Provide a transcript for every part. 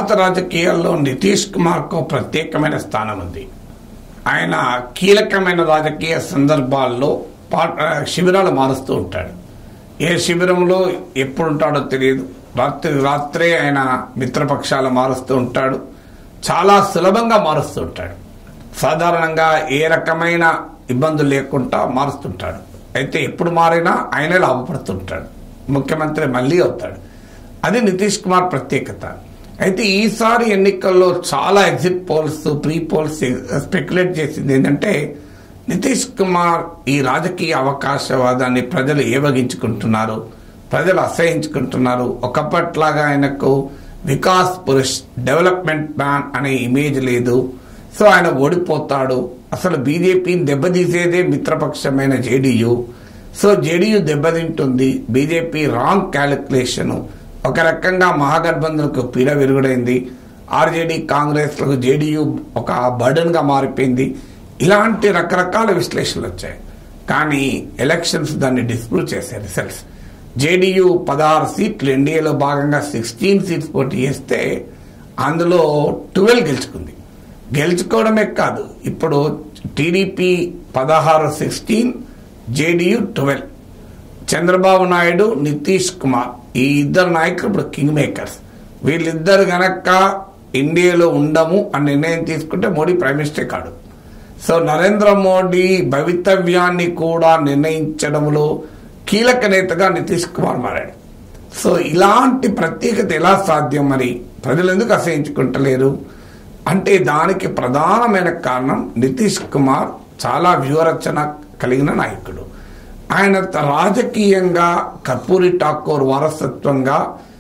భారత రాజకీయాల్లో నితీష్ కుమార్కు ప్రత్యేకమైన స్థానం ఉంది ఆయన కీలకమైన రాజకీయ సందర్భాల్లో పా- ఆ, శిబిరాలు మారుస్తూ ఉంటాడు ఏ శిబిరంలో ఎప్పుడు ఉంటాడో తెలియదు రాత్రి రాత్రే ఆయన మిత్రపక్షాలు మారుస్తూ ఉంటాడు చాలా సులభంగా మారుస్తూ ఉంటాడు సాధారణంగా ఏ రకమైన ఇబ్బందులు లేకుండా మారుస్తుంటాడు అయితే ఎప్పుడు మారినా ఆయనే లాభపడుతుంటాడు ముఖ్యమంత్రి మళ్ళీ అవుతాడు అది నితీష్ కుమార్ ప్రత్యేకత అయితే ఈసారి ఎన్నికల్లో చాలా exit polls pre polls speculate చేసింది ఏంటంటే నితీష్ కుమార్ ఈ రాజకీయ అవకాశవాదాన్ని ప్రజలు ఏవగించుకుంటున్నారు ప్రజలు అసహించుకుంటున్నారు ఒకప్పట్లాగా ఆయనకు వికాస్ పురుష్ డెవలప్మెంట్ మ్యాన్ అనే ఇమేజ్ లేదు సో ఆయన ఓడిపోతాడు అసలు బీజేపీని దెబ్బతీసేదే మిత్రపక్షమైన జేడీయూ సో జేడీయూ దెబ్బతింటుంది బీజేపీ రాంగ్ క్యాలిక్యులేషన్ ఒక రకంగా మహాగఠబంధన్కు పీడ విరుగుడైంది ఆర్జేడీ కాంగ్రెస్లకు జేడీయూ ఒక బర్డన్ గా మారిపోయింది ఇలాంటి రకరకాల విశ్లేషణలు వచ్చాయి కానీ ఎలక్షన్స్ దాన్ని డిస్ప్రూవ్ చేసే రిజల్ట్స్ జేడీయూ పదహారు సీట్లు ఎన్డీఏలో భాగంగా సిక్స్టీన్ సీట్స్ పోటీ చేస్తే అందులో ట్వెల్వ్ గెలుచుకుంది గెలుచుకోవడమే కాదు ఇప్పుడు టీడీపీ పదహారు sixteen JDU twelve Chandrababu Naidu Nitish Kumar ఈ ఇద్దరు నాయకులు ఇప్పుడు కింగ్ మేకర్స్ వీళ్ళిద్దరు గనక ఇండియాలో ఉండము అని నిర్ణయం తీసుకుంటే మోడీ ప్రైమ్ మినిస్టర్ కాడు సో నరేంద్ర మోడీ భవితవ్యాన్ని కూడా నిర్ణయించడంలో కీలక నేతగా నితీష్ కుమార్ మారాడు సో ఇలాంటి ప్రత్యేకత ఎలా సాధ్యం మరి ప్రజలు ఎందుకు అసహించుకుంటలేరు అంటే దానికి ప్రధానమైన కారణం నితీష్ కుమార్ చాలా వ్యూహరచన కలిగిన నాయకుడు ఆయన త- రాజకీయంగా కర్పూరి ఠాకూర్ వారసత్వంగా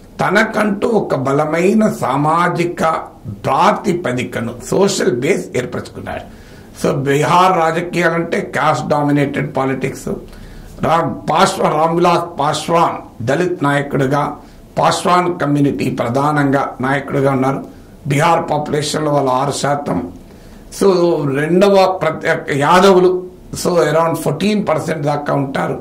తనకంటూ ఒక బలమైన సామాజిక ప్రాతిపదికను సోషల్ బేస్ ఏర్పరచుకున్నాడు సో బీహార్ రాజకీయాలంటే caste dominated politics Ram Paswa Ram Vilas Paswan Dalit నాయకుడిగా పాశ్వాన్ కమ్యూనిటీ ప్రధానంగా నాయకుడిగా ఉన్నారు బీహార్ పాపులేషన్లో వాళ్ళ ఆరు శాతం సో రెండవ ప్రత్యేక యాదవులు సో అరౌండ్ ఫోర్టీన్ పర్సెంట్ దాకా ఉంటారు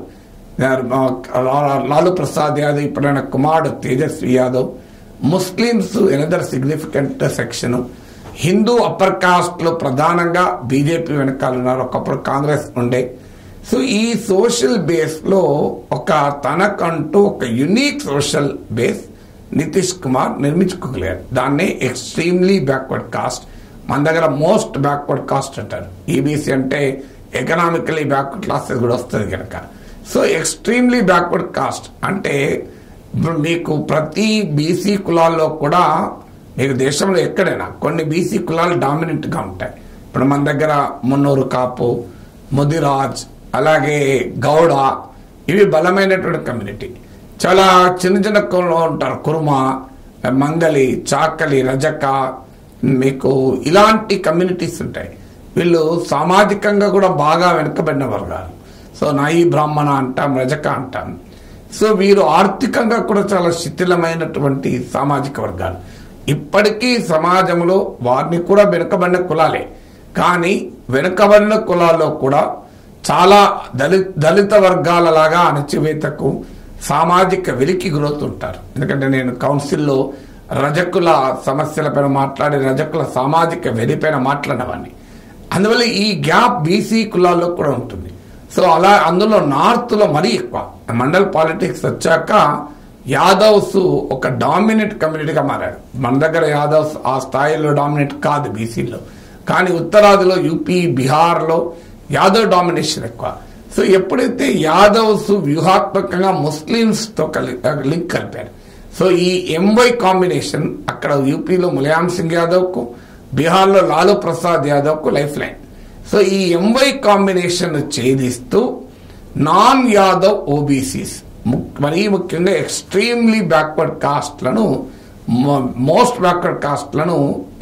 లాలూ ప్రసాద్ యాదవ్ ఇప్పుడైన కుమారుడు Tejashwi Yadav Muslims another significant section Hindu upper caste లో ప్రధానంగా బీజేపీ వెనకాల ఉన్నారు ఒకప్పుడు కాంగ్రెస్ ఉండే సో ఈ సోషల్ బేస్ లో ఒక తనకంటూ ఒక unique social base Nitish Kumar నిర్మించుకోగలిగారు దాన్నే ఎక్స్ట్రీమ్లీ బ్యాక్వర్డ్ కాస్ట్ మన దగ్గర మోస్ట్ బ్యాక్వర్డ్ కాస్ట్ అంటారు ఈబీసీ అంటే ఎకనామికలీ బ్యాక్వర్డ్ క్లాసెస్ కూడా వస్తుంది కనుక సో ఎక్స్ట్రీమ్లీ బ్యాక్వర్డ్ కాస్ట్ అంటే ఇప్పుడు మీకు ప్రతి బీసీ కులాల్లో కూడా మీకు దేశంలో ఎక్కడైనా కొన్ని బీసీ కులాలు డామినెంట్ గా ఉంటాయి ఇప్పుడు మన దగ్గర మున్నూరు కాపు ముదిరాజ్ అలాగే గౌడ ఇవి బలమైనటువంటి కమ్యూనిటీ చాలా చిన్న చిన్న కులంలో ఉంటారు కుర్మ మంగలి చాకలి రజక మీకు ఇలాంటి కమ్యూనిటీస్ ఉంటాయి వీళ్ళు సామాజికంగా కూడా బాగా వెనుకబడిన వర్గాలు సో నాయి బ్రాహ్మణ అంటాం రజక అంటాం సో వీరు ఆర్థికంగా కూడా చాలా శిథిలమైనటువంటి సామాజిక వర్గాలు ఇప్పటికీ సమాజంలో వారిని కూడా వెనుకబడిన కులాలే కానీ వెనుకబడిన కులాల్లో కూడా చాలా దళిత దళిత వర్గాల లాగా అణచివేతకు సామాజిక వెలికి గురవుతుంటారు ఎందుకంటే నేను కౌన్సిల్లో రజకుల సమస్యలపైన మాట్లాడి రజకుల సామాజిక వెలిపైన మాట్లాడేవాడిని అందువల్ల ఈ గ్యాప్ బీసీ కులాల్లో కూడా ఉంటుంది సో అలా అందులో నార్త్ లో మరీ ఎక్కువ మండల్ పాలిటిక్స్ వచ్చాక యాదవ్స్ ఒక డామినెంట్ కమ్యూనిటీగా మారాడు మన దగ్గర యాదవ్స్ ఆ స్థాయిలో డామినేట్ కాదు బీసీలో కానీ ఉత్తరాదిలో యూపీ బీహార్లో యాదవ్ డామినేషన్ ఎక్కువ సో ఎప్పుడైతే యాదవ్స్ వ్యూహాత్మకంగా ముస్లిమ్స్ తో కలి లింక్ కలిపారు సో ఈ ఎంవై కాంబినేషన్ అక్కడ యూపీలో ములాయం సింగ్ యాదవ్ కు బీహార్లో లాలూ ప్రసాద్ యాదవ్ కు లైఫ్ లైన్ సో ఈ ఎంవై కాంబినేషన్ ఛేదిస్తూ నాన్ యాదవ్ ఓబీసీస్ మరీ ముఖ్యంగా ఎక్స్ట్రీమ్లీ బ్యాక్వర్డ్ కాస్ట్లను మోస్ట్ బ్యాక్వర్డ్ కాస్ట్లను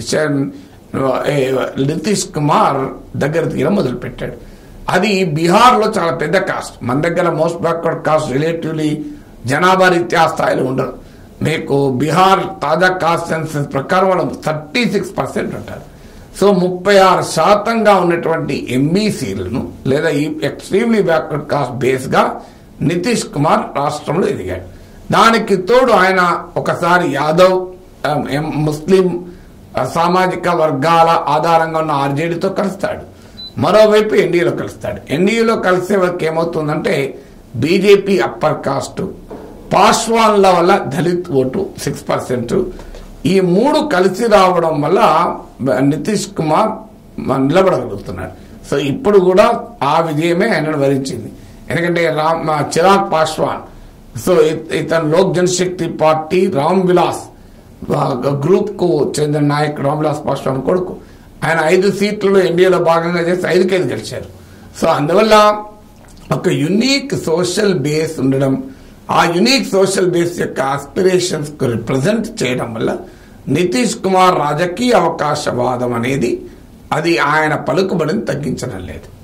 నితీష్ కుమార్ దగ్గర తీయడం మొదలుపెట్టాడు అది బీహార్లో చాలా పెద్ద కాస్ట్ మన దగ్గర మోస్ట్ బ్యాక్వర్డ్ కాస్ట్ రిలేటివ్లీ జనాభా రీత్యా ఆ స్థాయిలో ఉండరు మీకు బీహార్ తాజా కాస్ట్ సెన్సెస్ ప్రకారం వాళ్ళు థర్టీ సిక్స్ పర్సెంట్ ఉంటారు సో ముప్పై ఆరు శాతంగా ఉన్నటువంటి ఎంబీసీలను లేదా ఈ ఎక్స్ట్రీమ్లీ బ్యాక్వర్డ్ కాస్ట్ బేస్ గా నితీష్ కుమార్ రాష్ట్రంలో ఎదిగాడు దానికి తోడు ఆయన ఒకసారి యాదవ్ ఆ, ఎం- ముస్లిం ఆ, సామాజిక వర్గాల ఆధారంగా ఉన్న ఆర్జేడీతో కలుస్తాడు మరోవైపు ఎన్డీఏలో కలుస్తాడు ఎన్డీఏలో కలిసే వరకు ఏమవుతుందంటే బీజేపీ అప్పర్ కాస్ట్ పాస్వాన్ల వల్ల దళిత్ ఓటు సిక్స్ పర్సెంట్ ఈ మూడు కలిసి రావడం వల్ల నితీష్ కుమార్ మ- నిలబడగలుగుతున్నాడు సో ఇప్పుడు కూడా ఆ విజయమే ఆయనను వరించింది ఎందుకంటే రామ్ ఆ చిరాగ్ పాస్వాన్ సో ఇత- ఇతను లోక్ జనశక్తి పార్టీ రామ్ విలాస్ గ్రూప్ కు చెందిన నాయకుడు రామ్ విలాస్ పాస్వాన్ కొడుకు ఆయన ఐదు సీట్లలో ఎన్డీఏలో భాగంగా చేసి ఐదుకి ఐదు గెలిచారు సో అందువల్ల ఒక యునీక్ సోషల్ బేస్ ఉండడం ఆ యునీక్ సోషల్ బేస్ యొక్క ఆస్పిరేషన్స్ కు రిప్రజెంట్ చేయడం వల్ల నితీష్ కుమార్ రాజకీయ అవకాశవాదం అనేది అది ఆయన పలుకుబడిని తగ్గించడం లేదు